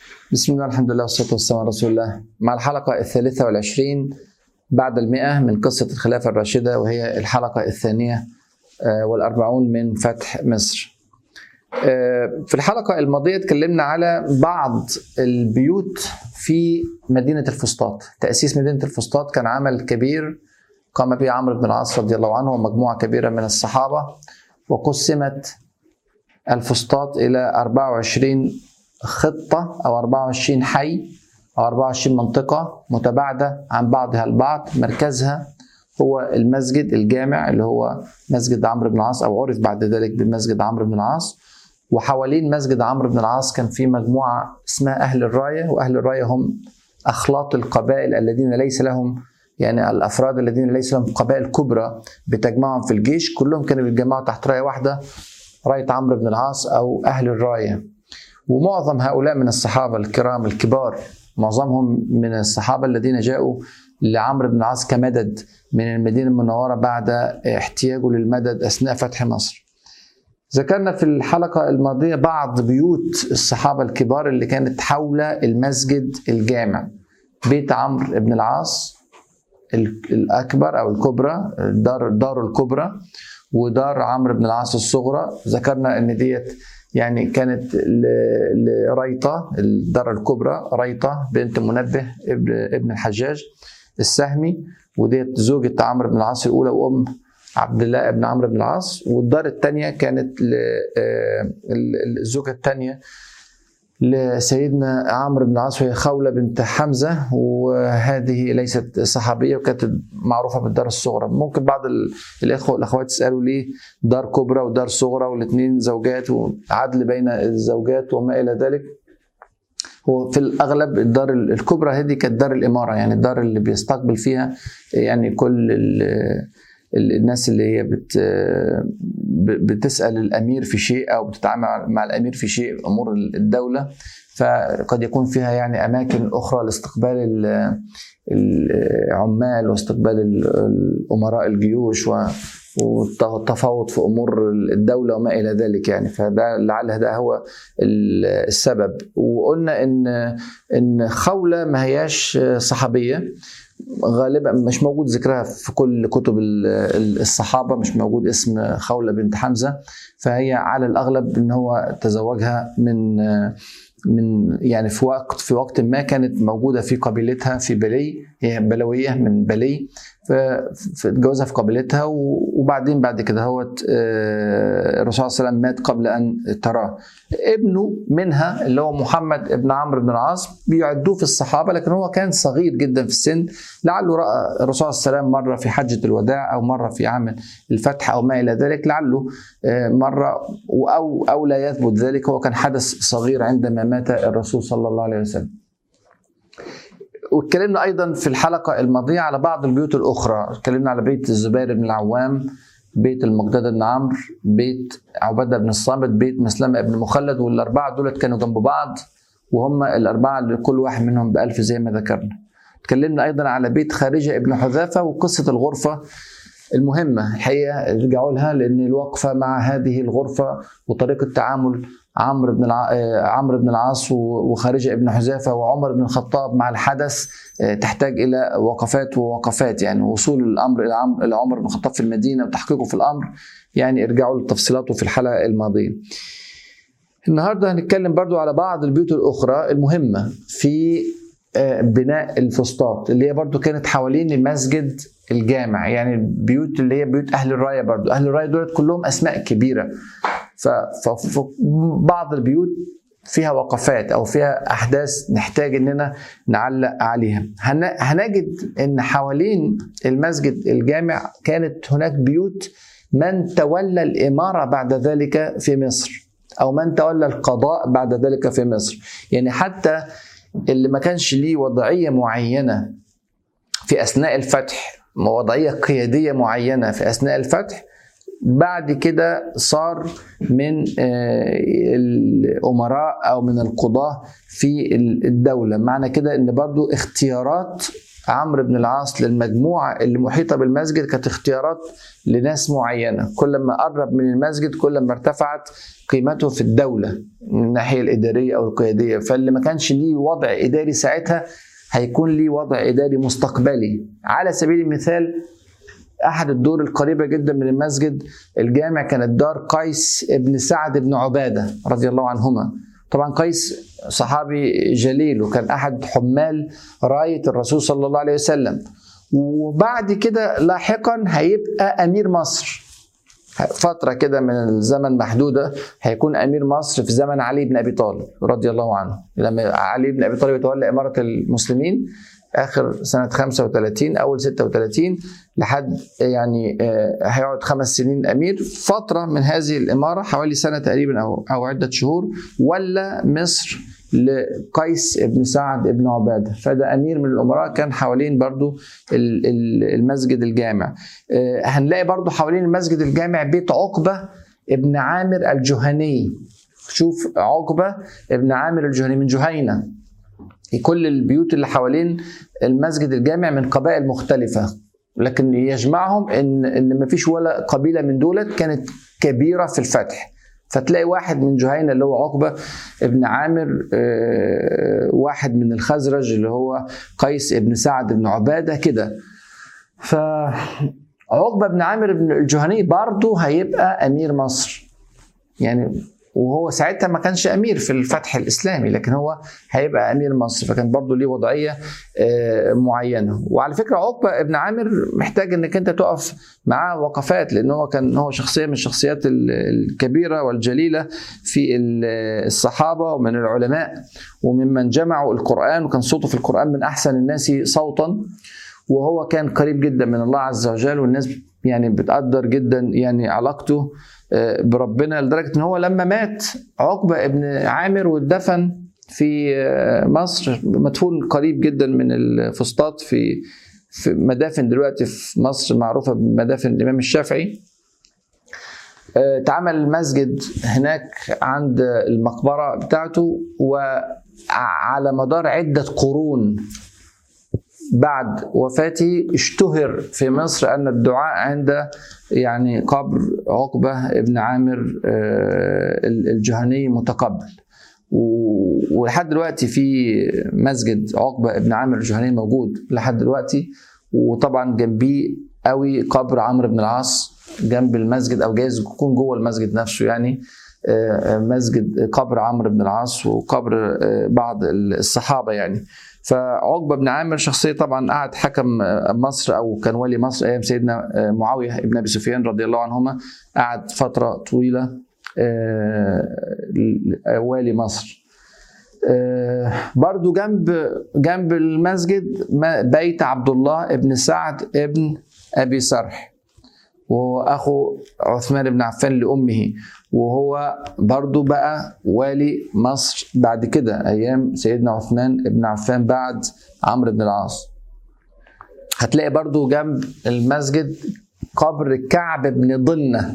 بسم الله الحمد لله والصلاة والسلام على رسول الله مع الحلقة الثالثة والعشرين بعد المئة من قصة الخلافة الراشدة وهي الحلقة الثانية آه، والأربعون من فتح مصر آه، في الحلقة الماضية اتكلمنا على بعض البيوت في مدينة الفسطاط تأسيس مدينة الفسطاط كان عمل كبير قام به عمرو بن العاص رضي الله عنه ومجموعة كبيرة من الصحابة وقسمت الفسطاط إلى 24 خطة أو 24 حي أو 24 منطقة متباعدة عن بعضها البعض مركزها هو المسجد الجامع اللي هو مسجد عمرو بن العاص أو عرف بعد ذلك بمسجد عمرو بن العاص وحوالين مسجد عمرو بن العاص كان في مجموعة اسمها أهل الراية وأهل الراية هم أخلاط القبائل الذين ليس لهم يعني الافراد الذين ليس لهم قبائل كبرى بتجمعهم في الجيش كلهم كانوا بيتجمعوا تحت رايه واحده رايه عمرو بن العاص او اهل الرايه ومعظم هؤلاء من الصحابه الكرام الكبار معظمهم من الصحابه الذين جاءوا لعمرو بن العاص كمدد من المدينه المنوره بعد احتياجه للمدد اثناء فتح مصر. ذكرنا في الحلقه الماضيه بعض بيوت الصحابه الكبار اللي كانت حول المسجد الجامع. بيت عمرو بن العاص الاكبر او الكبرى دار دار الكبرى ودار عمرو بن العاص الصغرى ذكرنا ان ديت يعني كانت لريطه الدار الكبرى ريطه بنت منبه ابن ابن الحجاج السهمي وديت زوجة عمرو بن العاص الاولى وام عبد الله بن عمرو بن العاص والدار الثانيه كانت الزوجه الثانيه لسيدنا عمرو بن العاص وهي خولة بنت حمزة وهذه ليست صحابية وكانت معروفة بالدار الصغرى ممكن بعض الإخوة والأخوات يسألوا ليه دار كبرى ودار صغرى والاثنين زوجات وعدل بين الزوجات وما إلى ذلك هو في الأغلب الدار الكبرى هذه كانت دار الإمارة يعني الدار اللي بيستقبل فيها يعني كل الناس اللي هي بت بتسال الامير في شيء او بتتعامل مع الامير في شيء امور الدوله فقد يكون فيها يعني اماكن اخرى لاستقبال العمال واستقبال الامراء الجيوش والتفاوض في امور الدوله وما الى ذلك يعني فده لعل هذا هو السبب وقلنا ان ان خوله ما هياش صحابيه غالبا مش موجود ذكرها في كل كتب الصحابه مش موجود اسم خوله بنت حمزه فهي على الاغلب ان هو تزوجها من من يعني في وقت في وقت ما كانت موجوده في قبيلتها في بلي هي بلويه من بلي فاتجوزها في قبيلتها وبعدين بعد كده هو الرسول صلى الله عليه وسلم مات قبل ان تراه ابنه منها اللي هو محمد ابن عمرو بن العاص بيعدوه في الصحابه لكن هو كان صغير جدا في السن لعله راى الرسول صلى الله عليه وسلم مره في حجه الوداع او مره في عام الفتح او ما الى ذلك لعله مره او او لا يثبت ذلك هو كان حدث صغير عندما مات الرسول صلى الله عليه وسلم واتكلمنا ايضا في الحلقه الماضيه على بعض البيوت الاخرى اتكلمنا على بيت الزبير بن العوام بيت المقداد بن عمرو بيت عباده بن الصامت بيت مسلمه بن مخلد والاربعه دولت كانوا جنب بعض وهم الاربعه اللي كل واحد منهم بألف زي ما ذكرنا اتكلمنا ايضا على بيت خارجه ابن حذافه وقصه الغرفه المهمه الحقيقه ارجعوا لها لان الوقفه مع هذه الغرفه وطريقه تعامل عمرو بن الع... عمرو بن العاص وخارجه ابن حذافه وعمر بن الخطاب مع الحدث تحتاج الى وقفات ووقفات يعني وصول الامر الى عمرو الى عمر بن الخطاب في المدينه وتحقيقه في الامر يعني ارجعوا لتفصيلاته في الحلقه الماضيه. النهارده هنتكلم برضو على بعض البيوت الاخرى المهمه في بناء الفسطاط اللي هي برضو كانت حوالين المسجد الجامع يعني البيوت اللي هي بيوت اهل الرايه برضو اهل الرايه دولت كلهم اسماء كبيره فبعض البيوت فيها وقفات او فيها احداث نحتاج اننا نعلق عليها هنجد ان حوالين المسجد الجامع كانت هناك بيوت من تولى الاماره بعد ذلك في مصر او من تولى القضاء بعد ذلك في مصر يعني حتى اللي ما كانش ليه وضعيه معينه في اثناء الفتح وضعيه قياديه معينه في اثناء الفتح بعد كده صار من الامراء او من القضاه في الدوله معنى كده ان برضو اختيارات عمرو بن العاص للمجموعة اللي محيطة بالمسجد كانت اختيارات لناس معينة كل ما قرب من المسجد كل ما ارتفعت قيمته في الدولة من الناحية الإدارية أو القيادية فاللي ما كانش ليه وضع إداري ساعتها هيكون ليه وضع إداري مستقبلي على سبيل المثال أحد الدور القريبة جدا من المسجد الجامع كانت دار قيس ابن سعد بن عبادة رضي الله عنهما طبعا قيس صحابي جليل وكان أحد حمال راية الرسول صلى الله عليه وسلم وبعد كده لاحقا هيبقى أمير مصر فترة كده من الزمن محدودة هيكون أمير مصر في زمن علي بن أبي طالب رضي الله عنه لما علي بن أبي طالب يتولى إمارة المسلمين اخر سنه 35 اول 36 لحد يعني هيقعد خمس سنين امير فتره من هذه الاماره حوالي سنه تقريبا او او عده شهور ولا مصر لقيس بن سعد بن عباده فده امير من الامراء كان حوالين برضو المسجد الجامع هنلاقي برضو حوالين المسجد الجامع بيت عقبه ابن عامر الجهني شوف عقبه ابن عامر الجهني من جهينه كل البيوت اللي حوالين المسجد الجامع من قبائل مختلفة لكن يجمعهم ان ان ما فيش ولا قبيله من دولت كانت كبيره في الفتح فتلاقي واحد من جهينه اللي هو عقبه ابن عامر واحد من الخزرج اللي هو قيس ابن سعد بن عباده كده ف عقبه بن عامر بن الجهني برضه هيبقى امير مصر يعني وهو ساعتها ما كانش امير في الفتح الاسلامي لكن هو هيبقى امير مصر فكان برضه ليه وضعيه معينه وعلى فكره عقبه ابن عامر محتاج انك انت تقف معاه وقفات لان هو كان هو شخصيه من الشخصيات الكبيره والجليله في الصحابه ومن العلماء وممن جمعوا القران وكان صوته في القران من احسن الناس صوتا وهو كان قريب جدا من الله عز وجل والناس يعني بتقدر جدا يعني علاقته بربنا لدرجه ان هو لما مات عقبه ابن عامر واتدفن في مصر مدفون قريب جدا من الفسطاط في في مدافن دلوقتي في مصر معروفه بمدافن الامام الشافعي اتعمل المسجد هناك عند المقبره بتاعته وعلى مدار عده قرون بعد وفاته اشتهر في مصر ان الدعاء عند يعني قبر عقبه ابن عامر الجهني متقبل ولحد دلوقتي في مسجد عقبه ابن عامر الجهني موجود لحد دلوقتي وطبعا جنبيه قوي قبر عمرو بن العاص جنب المسجد او جايز يكون جوه المسجد نفسه يعني مسجد قبر عمرو بن العاص وقبر بعض الصحابه يعني فعقبه بن عامر شخصيه طبعا قعد حكم مصر او كان ولي مصر ايام سيدنا معاويه بن ابي سفيان رضي الله عنهما قعد فتره طويله والي مصر برضو جنب جنب المسجد بيت عبد الله ابن سعد ابن ابي سرح وهو اخو عثمان بن عفان لامه وهو برضو بقى والي مصر بعد كده ايام سيدنا عثمان بن عفان بعد عمرو بن العاص هتلاقي برضو جنب المسجد قبر كعب بن ضنة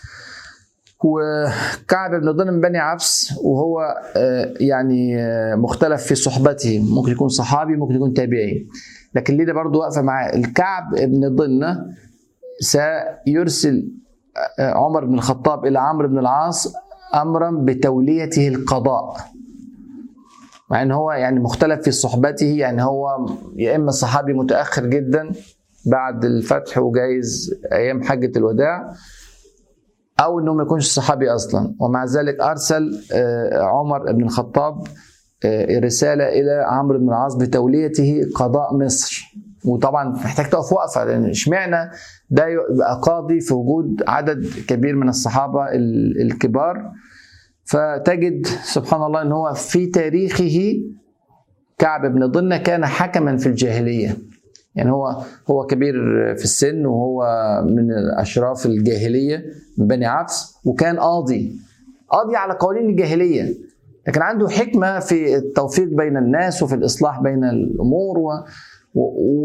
وكعب بن ضنة من بني عبس وهو يعني مختلف في صحبته ممكن يكون صحابي ممكن يكون تابعي لكن ليه ده برضو واقفة معاه الكعب بن ضنة سيرسل عمر بن الخطاب الى عمرو بن العاص امرا بتوليته القضاء مع ان هو يعني مختلف في صحبته يعني هو يا اما صحابي متاخر جدا بعد الفتح وجايز ايام حجه الوداع او انه ما يكونش صحابي اصلا ومع ذلك ارسل عمر بن الخطاب رساله الى عمرو بن العاص بتوليته قضاء مصر وطبعا محتاج تقف وقفه لان اشمعنى ده يبقى قاضي في وجود عدد كبير من الصحابه الكبار فتجد سبحان الله ان هو في تاريخه كعب بن ضنة كان حكما في الجاهليه يعني هو هو كبير في السن وهو من اشراف الجاهليه من بني عبس وكان قاضي قاضي على قوانين الجاهليه لكن عنده حكمه في التوفيق بين الناس وفي الاصلاح بين الامور و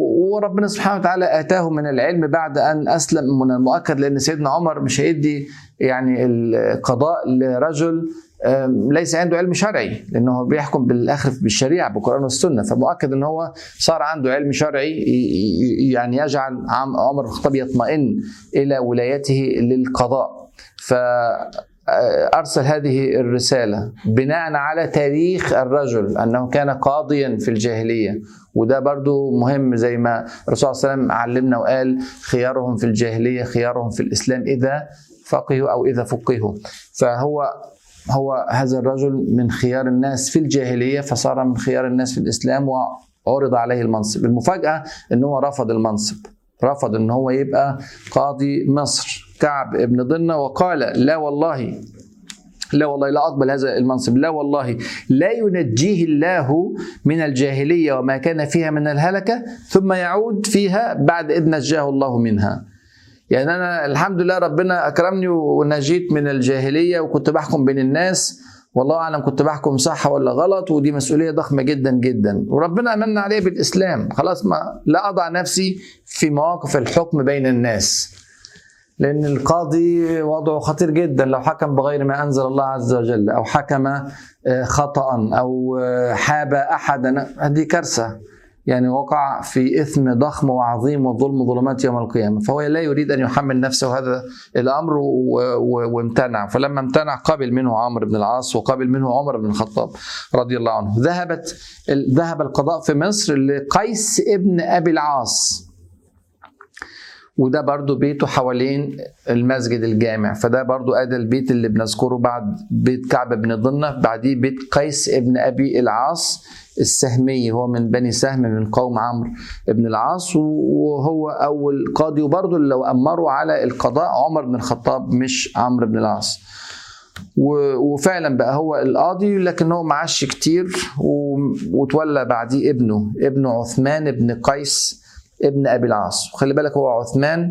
وربنا سبحانه وتعالى اتاه من العلم بعد ان اسلم من المؤكد لان سيدنا عمر مش هيدي يعني القضاء لرجل آم، ليس عنده علم شرعي لانه بيحكم بالاخر بالشريعه بالقران والسنه فمؤكد ان هو صار عنده علم شرعي ي- ي- يعني يجعل عم- عمر بن الخطاب يطمئن الى ولايته للقضاء ف أرسل هذه الرسالة بناء على تاريخ الرجل أنه كان قاضيا في الجاهلية وده برضو مهم زي ما الرسول صلى الله عليه وسلم علمنا وقال خيارهم في الجاهلية خيارهم في الإسلام إذا فقهوا أو إذا فقهوا فهو هو هذا الرجل من خيار الناس في الجاهلية فصار من خيار الناس في الإسلام وعرض عليه المنصب المفاجأة أنه هو رفض المنصب رفض ان هو يبقى قاضي مصر كعب ابن ضنة وقال لا والله لا والله لا اقبل هذا المنصب لا والله لا ينجيه الله من الجاهليه وما كان فيها من الهلكه ثم يعود فيها بعد اذ نجاه الله منها يعني انا الحمد لله ربنا اكرمني ونجيت من الجاهليه وكنت بحكم بين الناس والله اعلم كنت بحكم صح ولا غلط ودي مسؤوليه ضخمه جدا جدا وربنا امنا عليه بالاسلام خلاص ما لا اضع نفسي في مواقف الحكم بين الناس لان القاضي وضعه خطير جدا لو حكم بغير ما انزل الله عز وجل او حكم آه، خطا او آه، حاب احدا هذه كارثه يعني وقع في اثم ضخم وعظيم والظلم ظلمات يوم القيامه فهو لا يريد ان يحمل نفسه هذا الامر و- و- وامتنع فلما امتنع قبل منه عمرو بن العاص وقبل منه عمر بن الخطاب رضي الله عنه ذهبت ال- ذهب القضاء في مصر لقيس ابن ابي العاص وده برضو بيته حوالين المسجد الجامع فده برضو ادي البيت اللي بنذكره بعد بيت كعب بن ضنة بعديه بيت قيس ابن ابي العاص السهمي هو من بني سهم من قوم عمرو بن العاص وهو اول قاضي وبرضو اللي لو امروا على القضاء عمر بن الخطاب مش عمرو بن العاص و- وفعلا بقى هو القاضي لكن هو معاش كتير و- وتولى بعديه ابنه ابنه عثمان بن قيس ابن ابي العاص وخلي بالك هو عثمان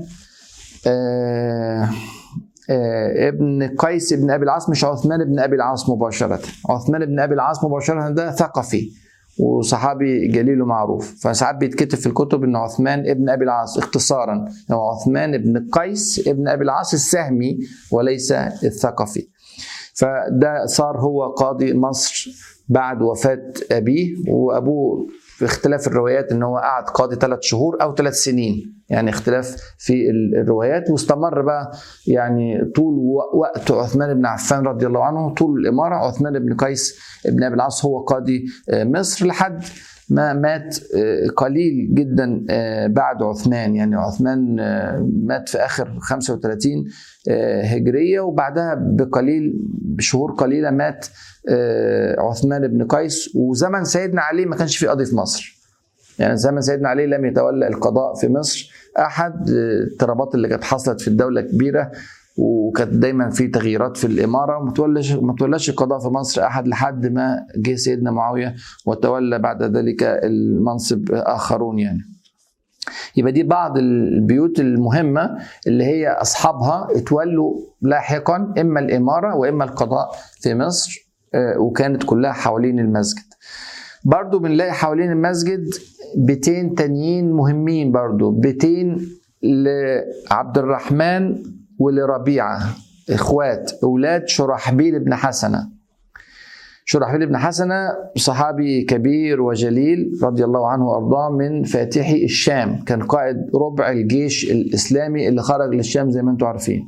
آه آه ابن قيس ابن ابي العاص مش عثمان بن ابي العاص مباشره عثمان بن ابي العاص مباشره ده ثقفي وصحابي جليل ومعروف فساعات بيتكتب في الكتب ان عثمان ابن ابي العاص اختصارا هو عثمان بن قيس ابن ابي العاص السهمي وليس الثقفي فده صار هو قاضي مصر بعد وفاة أبيه وأبوه في اختلاف الروايات ان هو قعد قاضي ثلاث شهور او ثلاث سنين يعني اختلاف في ال- الروايات واستمر بقى يعني طول و- وقت عثمان بن عفان رضي الله عنه طول الاماره عثمان بن قيس بن ابي العاص هو قاضي آه، مصر لحد ما مات آه، قليل جدا آه، بعد عثمان يعني عثمان آه، مات في اخر 35 آه، هجريه وبعدها بقليل بشهور قليله مات آه، عثمان بن قيس وزمن سيدنا علي ما كانش في قاضي في مصر يعني زمن سيدنا علي لم يتولى القضاء في مصر احد آه، الاضطرابات اللي كانت حصلت في الدوله كبيره وكانت دايما في تغييرات في الاماره وما تولش ما تولش القضاء في مصر احد لحد ما جه سيدنا معاويه وتولى بعد ذلك المنصب اخرون يعني يبقى دي بعض البيوت المهمه اللي هي اصحابها اتولوا لاحقا اما الاماره واما القضاء في مصر آه، وكانت كلها حوالين المسجد برضو بنلاقي حوالين المسجد بيتين تانيين مهمين برضو بيتين لعبد الرحمن ولربيعة اخوات اولاد شرحبيل بن حسنه شرحبيل بن حسنة صحابي كبير وجليل رضي الله عنه وأرضاه من فاتحي الشام كان قائد ربع الجيش الإسلامي اللي خرج للشام زي ما انتم عارفين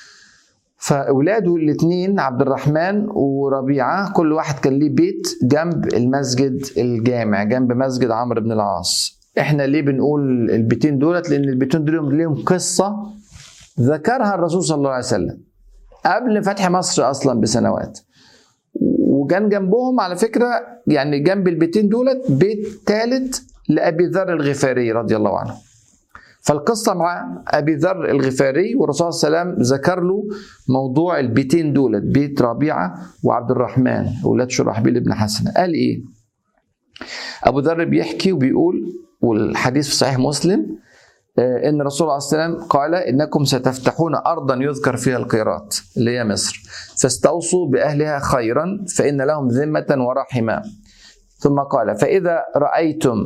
فأولاده الاثنين عبد الرحمن وربيعة كل واحد كان ليه بيت جنب المسجد الجامع جنب مسجد عمرو بن العاص احنا ليه بنقول البيتين دولت لأن البيتين دول ليهم قصة ذكرها الرسول صلى الله عليه وسلم قبل فتح مصر أصلا بسنوات وكان جنبهم على فكره يعني جنب البيتين دولت بيت ثالث لابي ذر الغفاري رضي الله عنه. فالقصه مع ابي ذر الغفاري والرسول صلى الله عليه وسلم ذكر له موضوع البيتين دولت بيت ربيعه وعبد الرحمن اولاد شرحبيل بن حسن قال ايه؟ ابو ذر بيحكي وبيقول والحديث في صحيح مسلم آه، ان الرسول عليه الصلاه والسلام قال انكم ستفتحون ارضا يذكر فيها القيراط اللي هي مصر فاستوصوا باهلها خيرا فان لهم ذمه ورحما ثم قال فاذا رايتم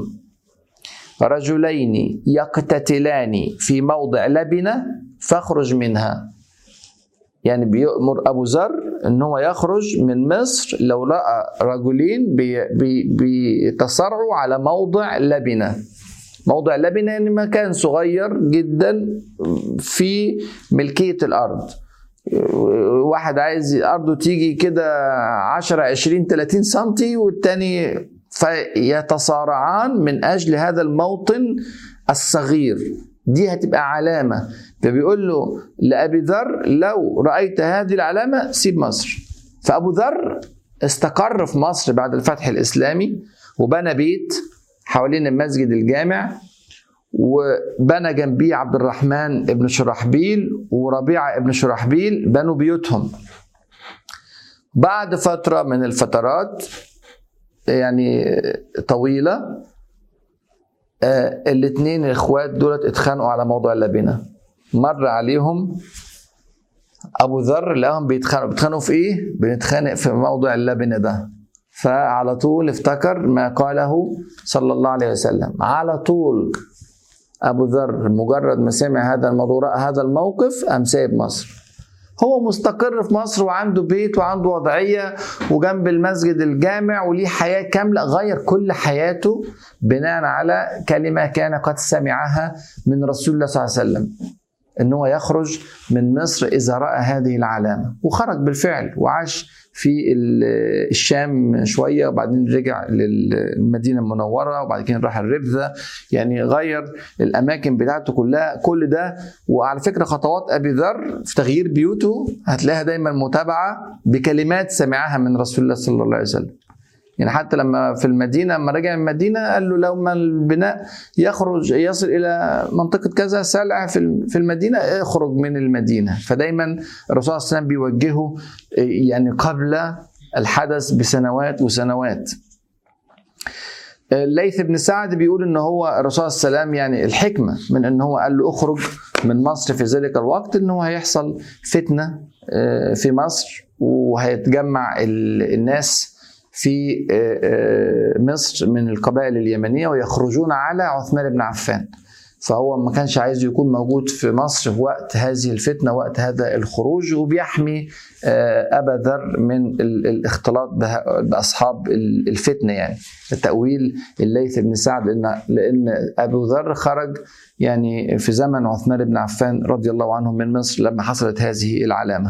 رجلين يقتتلان في موضع لبنه فاخرج منها يعني بيأمر أبو ذر إن هو يخرج من مصر لو رأى رجلين بي بي بيتصارعوا على موضع لبنة موضع لبنة يعني مكان صغير جدا في ملكية الأرض واحد عايز أرضه تيجي كده 10 20 30 سنتي والتاني فيتصارعان من أجل هذا الموطن الصغير دي هتبقى علامة فبيقول له لأبي ذر لو رأيت هذه العلامة سيب مصر فأبو ذر استقر في مصر بعد الفتح الإسلامي وبنى بيت حوالين المسجد الجامع وبنى جنبيه عبد الرحمن ابن شرحبيل وربيعة ابن شرحبيل بنوا بيوتهم بعد فترة من الفترات يعني طويلة آه الاثنين الاخوات دولت اتخانقوا على موضوع اللبنة مر عليهم ابو ذر لقاهم بيتخانقوا بيتخانقوا في ايه بنتخانق في موضوع اللبنة ده فعلى طول افتكر ما قاله صلى الله عليه وسلم على طول ابو ذر مجرد ما سمع هذا الموضوع هذا الموقف قام سايب مصر هو مستقر في مصر وعنده بيت وعنده وضعية وجنب المسجد الجامع وليه حياة كاملة غير كل حياته بناء على كلمة كان قد سمعها من رسول الله صلى الله عليه وسلم ان هو يخرج من مصر اذا راى هذه العلامه وخرج بالفعل وعاش في الشام شويه وبعدين رجع للمدينه المنوره وبعد كده راح الربذه يعني غير الاماكن بتاعته كلها كل ده وعلى فكره خطوات ابي ذر في تغيير بيوته هتلاقيها دايما متابعه بكلمات سمعها من رسول الله صلى الله عليه وسلم يعني حتى لما في المدينة لما رجع المدينة قال له لما البناء يخرج يصل إلى منطقة كذا سلع في المدينة اخرج من المدينة فدايما الرسول صلى الله عليه وسلم بيوجهه يعني قبل الحدث بسنوات وسنوات الليث بن سعد بيقول ان هو الرسول صلى الله عليه وسلم يعني الحكمه من ان هو قال له اخرج من مصر في ذلك الوقت ان هو هيحصل فتنه في مصر وهيتجمع الناس في مصر من القبائل اليمنيه ويخرجون على عثمان بن عفان فهو ما كانش عايز يكون موجود في مصر في وقت هذه الفتنه وقت هذا الخروج وبيحمي ابا ذر من الاختلاط باصحاب الفتنه يعني تاويل الليث بن سعد لان لان ابو ذر خرج يعني في زمن عثمان بن عفان رضي الله عنه من مصر لما حصلت هذه العلامه.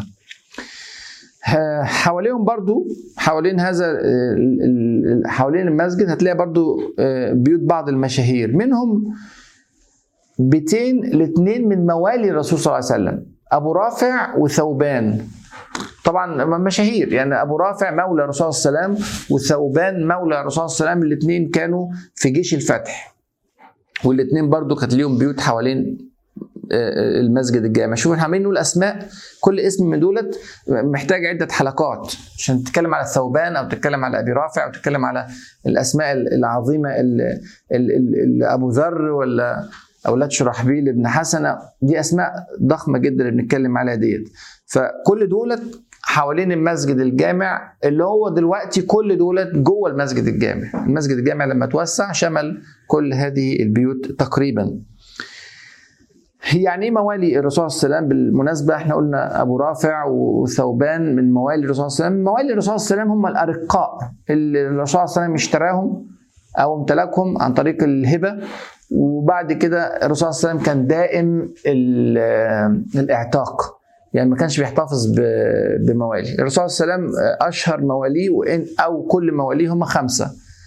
حواليهم برضو حوالين هذا حوالين المسجد هتلاقي برضو بيوت بعض المشاهير منهم بيتين الاثنين من موالي الرسول صلى الله عليه وسلم ابو رافع وثوبان طبعا مشاهير يعني ابو رافع مولى الرسول صلى الله عليه وسلم وثوبان مولى الرسول صلى الله عليه وسلم الاثنين كانوا في جيش الفتح والاثنين برضو كانت ليهم بيوت حوالين المسجد الجامع شوف احنا عمالين نقول اسماء كل اسم من دولت محتاج عده حلقات عشان تتكلم على الثوبان او تتكلم على ابي رافع او تتكلم على الاسماء العظيمه اللي ابو ذر ولا اولاد شرحبيل بن حسنه دي اسماء ضخمه جدا اللي بنتكلم عليها ديت فكل دولت حوالين المسجد الجامع اللي هو دلوقتي كل دولت جوه المسجد الجامع المسجد الجامع لما توسع شمل كل هذه البيوت تقريبا يعني ايه موالي الرسول صلى الله عليه وسلم بالمناسبه احنا قلنا ابو رافع وثوبان من موالي الرسول صلى الله عليه وسلم موالي الرسول صلى الله عليه وسلم هم الارقاء اللي الرسول صلى الله عليه وسلم اشتراهم او امتلكهم عن طريق الهبه وبعد كده الرسول صلى الله عليه وسلم كان دائم الاعتاق يعني ما كانش بيحتفظ بموالي الرسول صلى الله عليه وسلم اشهر مواليه وان او كل مواليه هم خمسه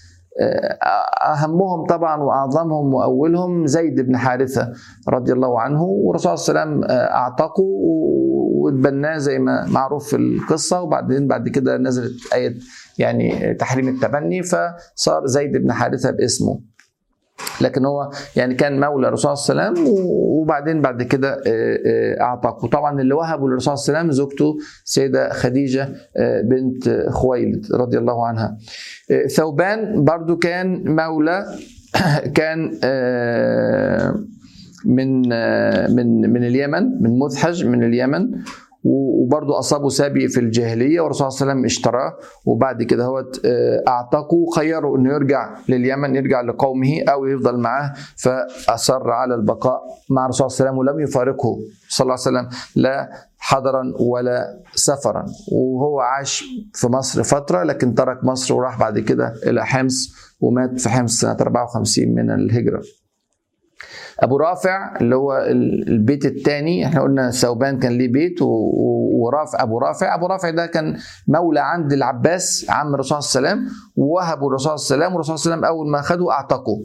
اهمهم طبعا واعظمهم واولهم زيد بن حارثه رضي الله عنه والرسول صلى الله عليه وسلم اعتقه واتبناه زي ما معروف في القصه وبعدين بعد كده نزلت ايه يعني تحريم التبني فصار زيد بن حارثه باسمه لكن هو يعني كان مولى الرسول صلى الله عليه وسلم وبعدين بعد كده اعتقه طبعا اللي وهبه للرسول صلى الله عليه وسلم زوجته سيده خديجه بنت خويلد رضي الله عنها ثوبان برضو كان مولى كان من من من اليمن من مذحج من اليمن وبرضه اصابه سابي في الجاهليه والرسول صلى الله عليه وسلم اشتراه وبعد كده هو اعتقه خيره انه يرجع لليمن يرجع لقومه او يفضل معاه فاصر على البقاء مع الرسول صلى الله عليه وسلم ولم يفارقه صلى الله عليه وسلم لا حضرا ولا سفرا وهو عاش في مصر فتره لكن ترك مصر وراح بعد كده الى حمص ومات في حمص سنه 54 من الهجره. ابو رافع اللي هو البيت الثاني احنا قلنا ثوبان كان ليه بيت ورافع ابو رافع ابو رافع ده كان مولى عند العباس عم الرسول صلى الله عليه وسلم ووهبوا الرسول صلى الله عليه وسلم والرسول صلى الله عليه وسلم اول ما خدوا اعتقوا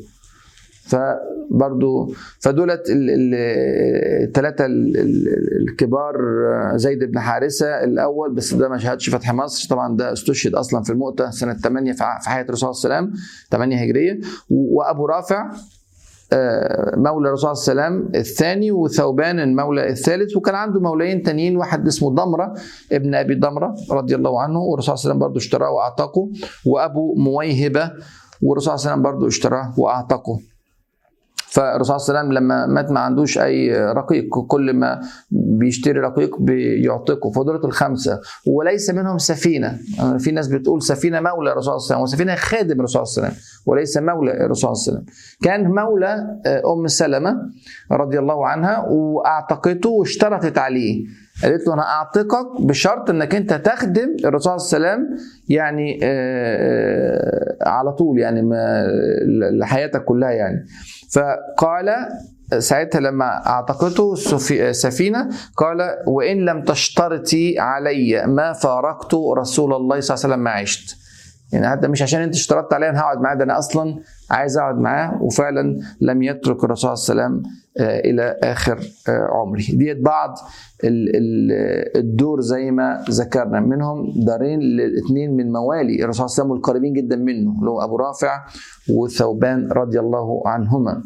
فبرضو فدولت الثلاثة الكبار زيد بن حارثة الأول بس ده ما شهدش فتح مصر طبعا ده استشهد أصلا في المؤتة سنة 8 في حياة الرسول صلى الله عليه وسلم 8 هجرية وأبو رافع مولى الرسول صلى الله عليه وسلم الثاني وثوبان المولى الثالث وكان عنده مولين تانيين واحد اسمه ضمره ابن ابي ضمره رضي الله عنه والرسول صلى الله عليه وسلم برضه اشتراه واعتقه وابو مويهبه والرسول صلى الله عليه وسلم برضه اشتراه واعتقه فالرسول صلى الله عليه وسلم لما مات ما عندوش اي رقيق كل ما بيشتري رقيق بيعتقه فدولة الخمسه وليس منهم سفينه في ناس بتقول سفينه مولى الرسول صلى الله عليه وسلم وسفينه خادم الرسول صلى الله عليه وسلم وليس مولى الرسول صلى الله عليه وسلم كان مولى ام سلمه رضي الله عنها واعتقته واشترطت عليه قالت له انا اعتقك بشرط انك انت تخدم الرسول صلى الله عليه وسلم يعني على طول يعني لحياتك كلها يعني فقال ساعتها لما اعتقته سفينه قال وان لم تشترطي علي ما فارقت رسول الله صلى الله عليه وسلم ما عشت يعني حتى مش عشان انت اشترطت عليا انا هقعد معاه ده انا اصلا عايز اقعد معاه وفعلا لم يترك الرسول صلى الله عليه وسلم الى اخر عمره ديت بعض الدور زي ما ذكرنا منهم دارين الاثنين من موالي الرسول صلى الله عليه وسلم القريبين جدا منه اللي هو ابو رافع وثوبان رضي الله عنهما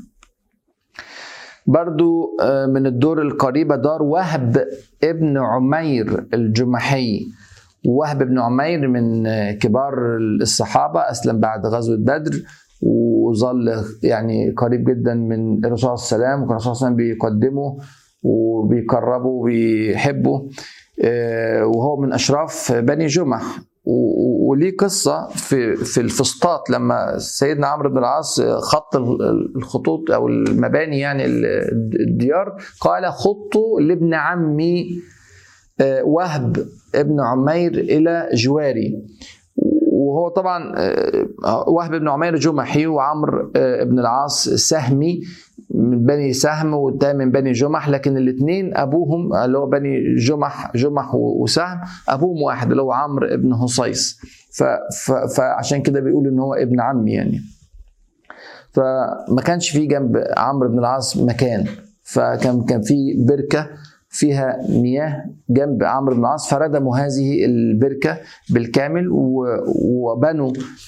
برضو من الدور القريبة دار وهب ابن عمير الجمحي وهب بن عمير من كبار الصحابة أسلم بعد غزوة بدر وظل يعني قريب جدا من الرسول صلى الله عليه وسلم وكان الرسول صلى الله عليه وسلم بيقدمه وبيقربه وبيحبه وهو من أشراف بني جمح وليه قصة في في الفسطاط لما سيدنا عمرو بن العاص خط الخطوط أو المباني يعني الديار قال خطوا لابن عمي وهب ابن عمير إلى جواري وهو طبعا وهب بن عمير جمحي وعمرو بن العاص سهمي من بني سهم والتاني من بني جمح لكن الاثنين ابوهم اللي هو بني جمح جمح وسهم ابوهم واحد اللي هو عمرو بن هصيص فعشان كده بيقولوا ان هو ابن عمي يعني فما كانش في جنب عمرو بن العاص مكان فكان كان في بركه فيها مياه جنب عمرو بن العاص فردموا هذه البركه بالكامل وبنوا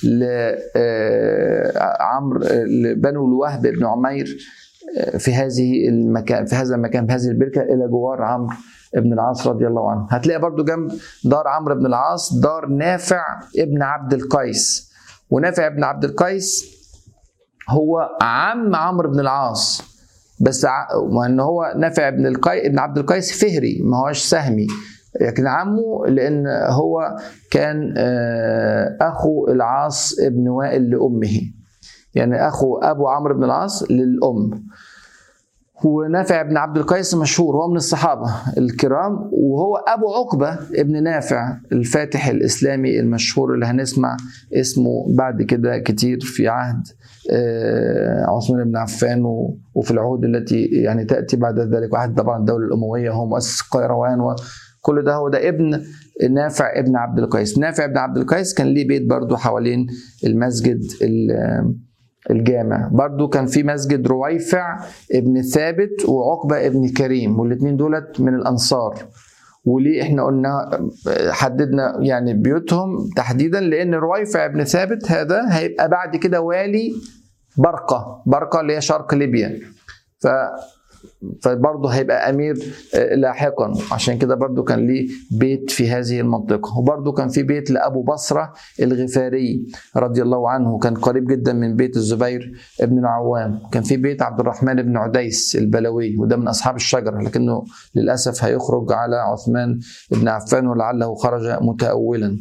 لعمرو بنوا لوهب بن عمير في هذه المكان في هذا المكان في هذه البركه الى جوار عمرو بن العاص رضي الله عنه هتلاقي برضو جنب دار عمرو بن العاص دار نافع ابن عبد القيس ونافع ابن عبد القيس هو عم عمرو بن العاص بس وان هو نافع ابن القي ابن عبد القيس فهري ما هوش سهمي لكن عمه لان هو كان اخو العاص ابن وائل لامه يعني اخو ابو عمرو بن العاص للام ونافع بن عبد القيس مشهور هو من الصحابة الكرام وهو أبو عقبة ابن نافع الفاتح الإسلامي المشهور اللي هنسمع اسمه بعد كده كتير في عهد عثمان بن عفان وفي العهود التي يعني تأتي بعد ذلك وعهد طبعا الدولة الأموية هو مؤسس قيروان وكل ده هو ده ابن نافع ابن عبد القيس نافع ابن عبد القيس كان ليه بيت برضه حوالين المسجد الجامع برضو كان في مسجد رويفع ابن ثابت وعقبة ابن كريم والاثنين دولت من الأنصار وليه احنا قلنا حددنا يعني بيوتهم تحديدا لان رويفع ابن ثابت هذا هيبقى بعد كده والي برقة برقة اللي هي شرق ليبيا ف فبرضه هيبقى امير لاحقا عشان كده برضه كان ليه بيت في هذه المنطقه وبرضه كان في بيت لابو بصره الغفاري رضي الله عنه كان قريب جدا من بيت الزبير ابن العوام كان في بيت عبد الرحمن بن عديس البلوي وده من اصحاب الشجره لكنه للاسف هيخرج على عثمان بن عفان ولعله خرج متاولا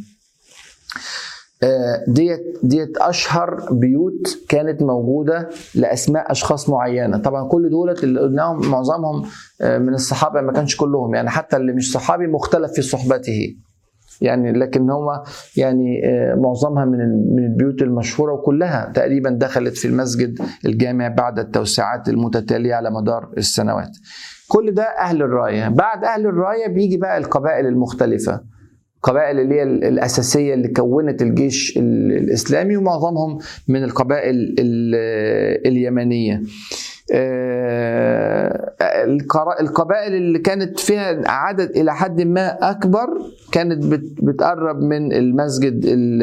ديت ديت اشهر بيوت كانت موجوده لاسماء اشخاص معينه طبعا كل دولت اللي قلناهم معظمهم من الصحابه ما كانش كلهم يعني حتى اللي مش صحابي مختلف في صحبته يعني لكن هو يعني معظمها من من البيوت المشهوره وكلها تقريبا دخلت في المسجد الجامع بعد التوسعات المتتاليه على مدار السنوات. كل ده اهل الرايه، بعد اهل الرايه بيجي بقى القبائل المختلفه. القبائل اللي هي الاساسيه اللي كونت الجيش الاسلامي ومعظمهم من القبائل اليمنيه. القبائل اللي كانت فيها عدد الى حد ما اكبر كانت بتقرب من المسجد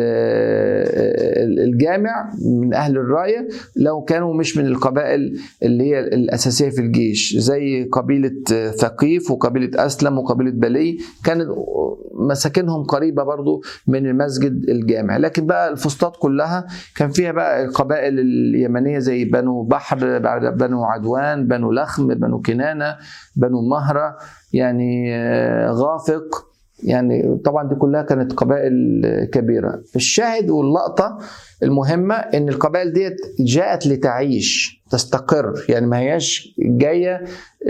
الجامع من اهل الرايه لو كانوا مش من القبائل اللي هي الاساسيه في الجيش زي قبيله ثقيف وقبيله اسلم وقبيله بلي كانت مساكنهم قريبه برضو من المسجد الجامع لكن بقى الفسطاط كلها كان فيها بقى القبائل اليمنيه زي بنو بحر بنو عدوان بنو لخم بنو كنانه بنو مهره يعني غافق يعني طبعا دي كلها كانت قبائل كبيره الشاهد واللقطه المهمه ان القبائل ديت جاءت لتعيش تستقر يعني ما هياش جايه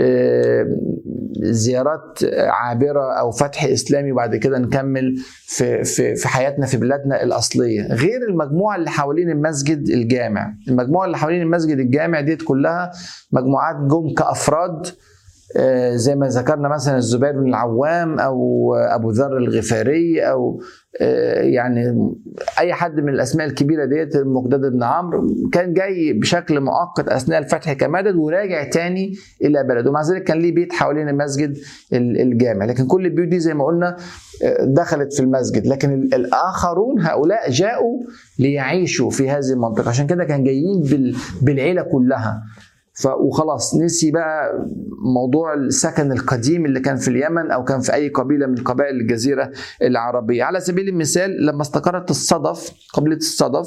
زيارات عابره او فتح اسلامي وبعد كده نكمل في في في حياتنا في بلادنا الاصليه غير المجموعه اللي حوالين المسجد الجامع المجموعه اللي حوالين المسجد الجامع ديت كلها مجموعات جم كافراد زي ما ذكرنا مثلا الزبير بن العوام او ابو ذر الغفاري او يعني اي حد من الاسماء الكبيره ديت المقداد بن عمرو كان جاي بشكل مؤقت اثناء الفتح كمدد وراجع تاني الى بلده ومع ذلك كان ليه بيت حوالين المسجد الجامع لكن كل البيوت دي زي ما قلنا دخلت في المسجد لكن الاخرون هؤلاء جاءوا ليعيشوا في هذه المنطقه عشان كده كان جايين بالعيله كلها ف وخلاص نسي بقى موضوع السكن القديم اللي كان في اليمن او كان في اي قبيله من قبائل الجزيره العربيه على سبيل المثال لما استقرت الصدف قبيله الصدف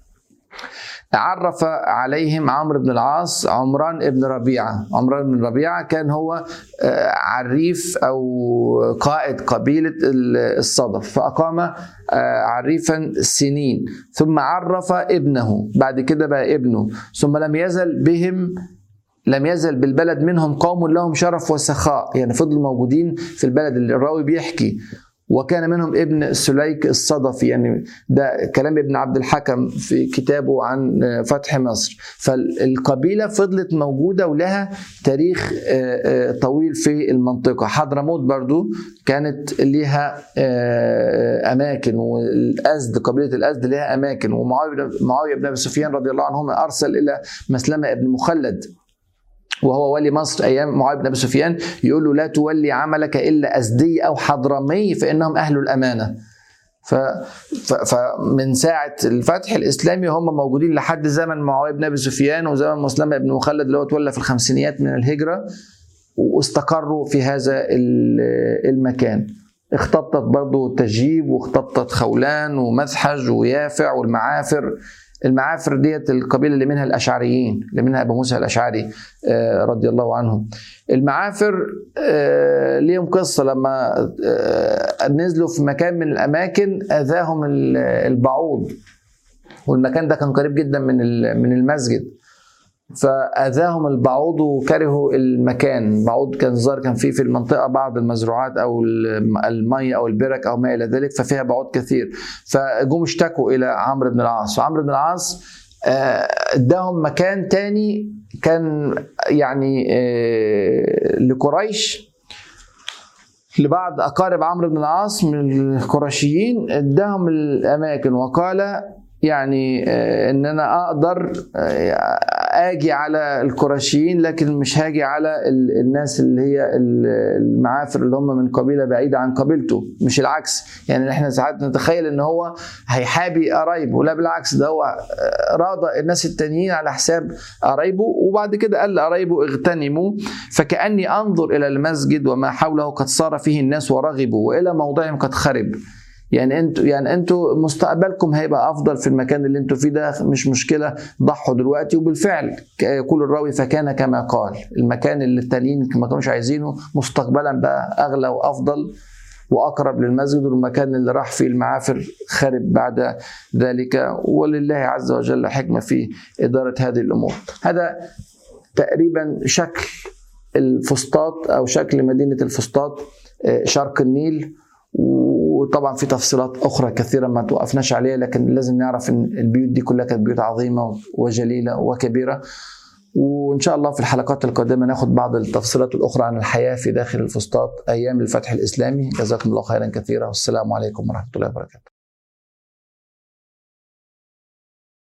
عرف عليهم عمرو بن العاص عمران بن ربيعة عمران بن ربيعة كان هو عريف أو قائد قبيلة الصدف فأقام عريفا سنين ثم عرف ابنه بعد كده بقى ابنه ثم لم يزل بهم لم يزل بالبلد منهم قوم لهم شرف وسخاء يعني فضلوا موجودين في البلد اللي الراوي بيحكي وكان منهم ابن سليك الصدفي يعني ده كلام ابن عبد الحكم في كتابه عن فتح مصر فالقبيلة فضلت موجودة ولها تاريخ طويل في المنطقة حضرموت برضو كانت لها أماكن والأزد قبيلة الأزد لها أماكن ومعاوية بن أبي سفيان رضي الله عنهما أرسل إلى مسلمة ابن مخلد وهو ولي مصر ايام معاويه بن ابي سفيان يقول له لا تولي عملك الا ازدي او حضرمي فانهم اهل الامانه. ف... ف... فمن ساعه الفتح الاسلامي هم موجودين لحد زمن معاويه بن ابي سفيان وزمن مسلمه بن مخلد اللي هو تولى في الخمسينيات من الهجره واستقروا في هذا المكان. اختطت برضه تجيب واختطت خولان ومذحج ويافع والمعافر المعافر ديت القبيله اللي منها الاشعريين اللي منها ابو موسى الاشعري رضي الله عنهم المعافر ليهم قصه لما نزلوا في مكان من الاماكن اذاهم البعوض والمكان ده كان قريب جدا من من المسجد فاذاهم البعوض وكرهوا المكان بعوض كان ظاهر كان فيه في المنطقه بعض المزروعات او المي او البرك او ما الى ذلك ففيها بعوض كثير فجم اشتكوا الى عمرو بن العاص وعمرو بن العاص اداهم مكان تاني كان يعني لقريش لبعض اقارب عمرو بن العاص من القرشيين اداهم الاماكن وقال يعني آه، ان انا اقدر آه، اجي على القرشيين لكن مش هاجي على ال- الناس اللي هي ال- المعافر اللي هم من قبيله بعيده عن قبيلته مش العكس يعني احنا ساعات نتخيل ان هو هيحابي قرايبه لا بالعكس ده هو آه، راضى الناس التانيين على حساب قرايبه وبعد كده قال لقرايبه اغتنموا فكاني انظر الى المسجد وما حوله قد صار فيه الناس ورغبوا والى موضعهم قد خرب يعني انتوا يعني انتوا مستقبلكم هيبقى افضل في المكان اللي انتوا فيه ده مش مشكله ضحوا دلوقتي وبالفعل ك- يقول الراوي فكان كما قال المكان اللي التانيين ما كانوش عايزينه مستقبلا بقى اغلى وافضل واقرب للمسجد والمكان اللي راح فيه المعافر خرب بعد ذلك ولله عز وجل حكمه في اداره هذه الامور هذا تقريبا شكل الفسطاط او شكل مدينه الفسطاط آه، شرق النيل وطبعا في تفصيلات اخرى كثيره ما توقفناش عليها لكن لازم نعرف ان البيوت دي كلها كانت بيوت عظيمه وجليله وكبيره وان شاء الله في الحلقات القادمه ناخد بعض التفصيلات الاخرى عن الحياه في داخل الفسطاط ايام الفتح الاسلامي جزاكم الله خيرا كثيرا والسلام عليكم ورحمه الله وبركاته